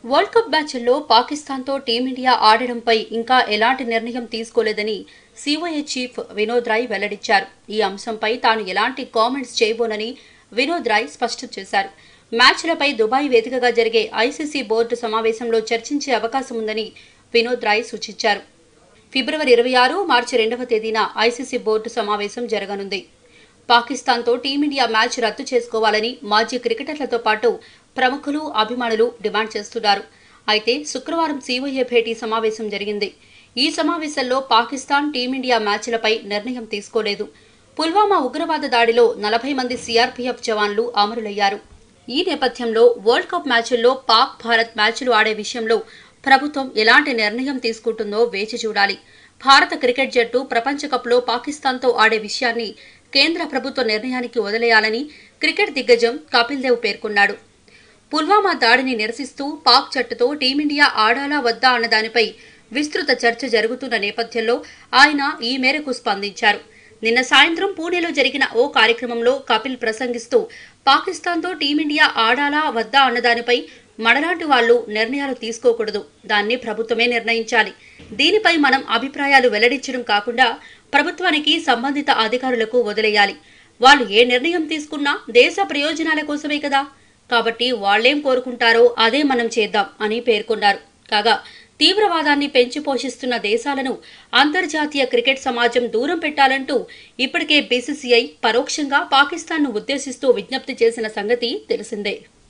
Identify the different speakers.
Speaker 1: world cup మ్యాచ్ల్లో పాకిస్తాన్తో team India ఆడడంపై ఇంకా ఎలాంటి నిర్ణయం తీసుకోలేదని సిఓఏ చీఫ్ వినోద్ రాయ్ వెల్లడించారు ఈ అంశంపై తాను ఎలాంటి కామెంట్స్ చేయబోనని వినోద్ రాయ్ స్పష్టం చేశారు మ్యాచ్లపై దుబాయ్ వేదికగా జరిగే ఐసీసీ బోర్డు సమావేశంలో చర్చించే అవకాశం ఉందని వినోద్ రాయ్ సూచించారు ఫిబ్రవరి ఇరవై ఆరు మార్చి రెండవ తేదీన ఐసీసీ బోర్డు సమావేశం జరగనుంది పాకిస్తాన్తో టీమిండియా మ్యాచ్ రద్దు చేసుకోవాలని మాజీ క్రికెటర్లతో పాటు ప్రముఖులు అభిమానులు డిమాండ్ చేస్తున్నారు అయితే శుక్రవారం సీఓఏ భేటీ సమావేశం జరిగింది ఈ సమావేశంలో పాకిస్తాన్ టీమిండియా మ్యాచ్లపై నిర్ణయం తీసుకోలేదు పుల్వామా ఉగ్రవాద దాడిలో నలభై మంది సీఆర్పీఎఫ్ జవాన్లు అమరులయ్యారు ఈ నేపథ్యంలో వరల్డ్ కప్ మ్యాచ్ల్లో పాక్ భారత్ మ్యాచ్లు ఆడే విషయంలో ప్రభుత్వం ఎలాంటి నిర్ణయం తీసుకుంటుందో వేచి చూడాలి భారత క్రికెట్ జట్టు ప్రపంచ కప్లో పాకిస్తాన్తో ఆడే విషయాన్ని కేంద్ర ప్రభుత్వ నిర్ణయానికి వదిలేయాలని క్రికెట్ దిగ్గజం కపిల్ దేవ్ పేర్కొన్నాడు పుల్వామా దాడిని నిరసిస్తూ పాక్ జట్టుతో టీమిండియా ఆడాలా వద్దా అన్న దానిపై విస్తృత చర్చ జరుగుతున్న నేపథ్యంలో ఆయన ఈ మేరకు స్పందించారు నిన్న సాయంత్రం పూణేలో జరిగిన ఓ కార్యక్రమంలో కపిల్ ప్రసంగిస్తూ పాకిస్తాన్తో టీమిండియా ఆడాలా వద్దా అన్న దానిపై మనలాంటి వాళ్లు నిర్ణయాలు తీసుకోకూడదు దాన్ని ప్రభుత్వమే నిర్ణయించాలి దీనిపై మనం అభిప్రాయాలు వెల్లడించడం కాకుండా ప్రభుత్వానికి సంబంధిత అధికారులకు వదిలేయాలి వాళ్ళు ఏ నిర్ణయం తీసుకున్నా దేశ ప్రయోజనాల కోసమే కదా కాబట్టి వాళ్లేం కోరుకుంటారో అదే మనం చేద్దాం అని పేర్కొన్నారు కాగా తీవ్రవాదాన్ని పెంచి పోషిస్తున్న దేశాలను అంతర్జాతీయ క్రికెట్ సమాజం దూరం పెట్టాలంటూ ఇప్పటికే బీసీసీఐ పరోక్షంగా పాకిస్తాన్ను ఉద్దేశిస్తూ విజ్ఞప్తి చేసిన సంగతి తెలిసిందే